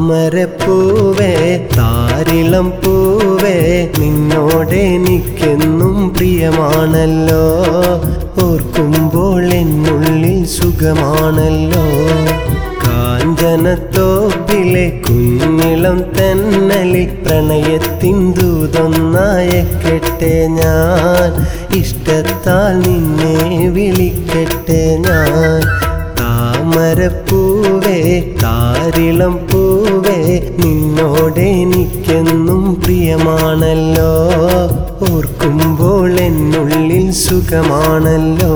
താമരപ്പൂവേ താരിളം പൂവേ നിന്നോടെനിക്കെന്നും പ്രിയമാണല്ലോ ഓർക്കുമ്പോൾ എന്നുള്ളിൽ സുഖമാണല്ലോ കാഞ്ചനത്തോപ്പിലെ കുഞ്ഞിളം തന്നലി പ്രണയത്തിൻ ദൂതൊന്നായക്കട്ടെ ഞാൻ ഇഷ്ടത്താൽ നിന്നെ വിളിക്കട്ടെ ഞാൻ താമരപ്പൂവേ താരിളം പൂവേ നിന്നോടെനിക്കെന്നും പ്രിയമാണല്ലോ ഓർക്കുമ്പോൾ എന്നുള്ളിൽ സുഖമാണല്ലോ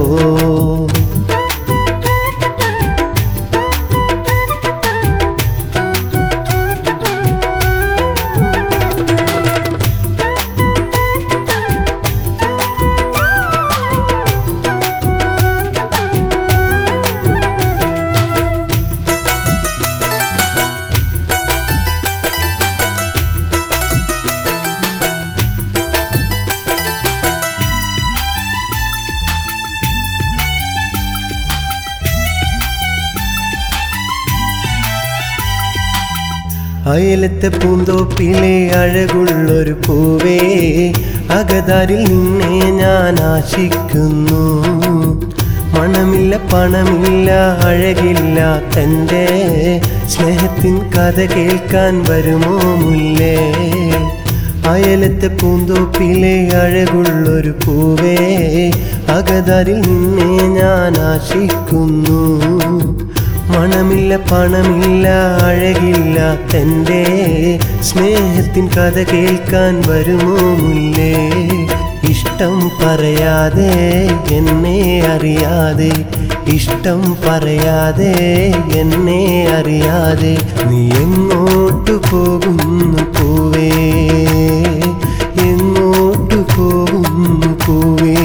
അയലത്തെ പൂന്തോപ്പിലെ അഴകുള്ളൊരു പൂവേ അകതാരിൽ നിന്നെ ഞാൻ ആശിക്കുന്നു മണമില്ല പണമില്ല അഴകില്ല തൻ്റെ സ്നേഹത്തിൻ കഥ കേൾക്കാൻ വരുമോ മുല്ലേ അയലത്തെ പൂന്തോപ്പിലെ അഴകുള്ളൊരു പൂവേ അകതാരിൽ നിന്നെ ഞാൻ ആശിക്കുന്നു മണമില്ല പണമില്ല അഴകില്ല തൻ്റെ സ്നേഹത്തിൻ കഥ കേൾക്കാൻ വരുമോ മുല്ലേ ഇഷ്ടം പറയാതെ എന്നെ അറിയാതെ ഇഷ്ടം പറയാതെ എന്നെ അറിയാതെ നീ എങ്ങോട്ടു പോകുന്നു പൂവേ എങ്ങോട്ടു പോകുന്നു പൂവേ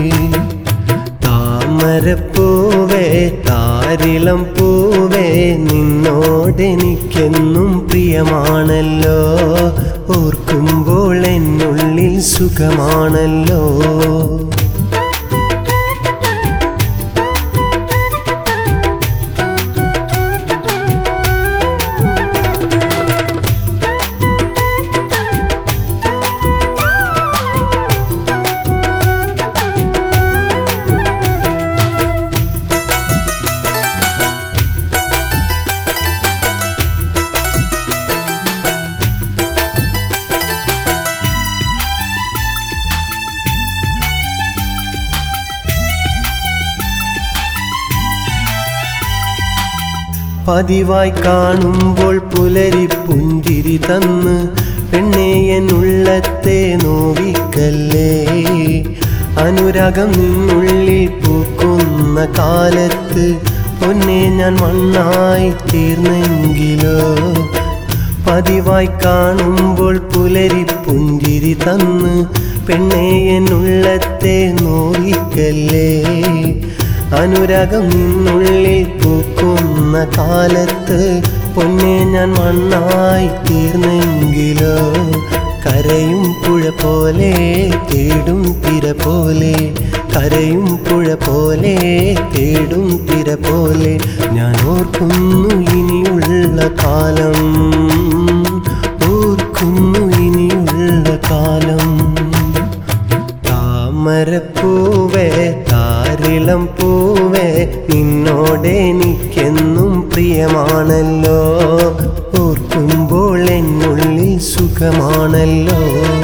താമരപ്പൂവേ താരിളം പൂവേ നിന്നോടെനിക്കെന്നും പ്രിയമാണല്ലോ ഓർക്കുമ്പോൾ എന്നുള്ളിൽ സുഖമാണല്ലോ പതിവായി കാണുമ്പോൾ പുലരി പുഞ്ചിരി തന്ന് പെണ്ണേയൻ ഉള്ളത്തെ നോവിക്കല്ലേ അനുരാഗം നിന്നുള്ളിൽ പൂക്കുന്ന കാലത്ത് പൊന്നെ ഞാൻ മണ്ണായി തീർന്നെങ്കിലോ പതിവായി കാണുമ്പോൾ പുലരി പുഞ്ചിരി തന്ന് പെണ്ണേയൻ ഉള്ളത്തെ നോവിക്കല്ലേ അനുരാഗം നിന്നുള്ളിൽ പൂക്കുന്ന കാലത്ത് പൊന്നെ ഞാൻ മണ്ണായി തീർന്നെങ്കിലോ കരയും പുഴ പോലെ തേടും തിര പോലെ കരയും പുഴ പോലെ തേടും തിര പോലെ ഞാൻ ഓർക്കുന്നു ഇനിയുള്ള കാലം ഓർക്കുന്നു ഇനിയുള്ള കാലം താമരപ്പൂവേ താരിളം പൂവേ നിന്നോടെനിക്കെന്നും പ്രിയമാണല്ലോ ഓർക്കുമ്പോൾ എന്നുള്ളിൽ സുഖമാണല്ലോ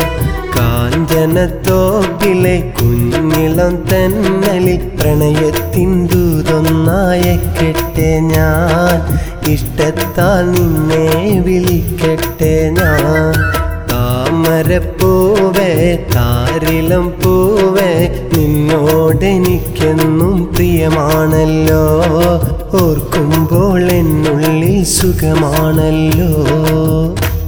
കാഞ്ചനത്തോപ്പിലെ കുഞ്ഞിളം തന്നലിൽ പ്രണയത്തിൻ ദൂതൊന്നായക്കട്ടെ ഞാൻ ഇഷ്ടത്താൽ നിന്നെ വിളിക്കട്ടെ ഞാൻ താമരപ്പൂവേ താരിളം പൂവേ നിന്നോടെനിക്കെന്നും പ്രിയമാണല്ലോ ഓർക്കുമ്പോൾ എന്നുള്ളിൽ സുഖമാണല്ലോ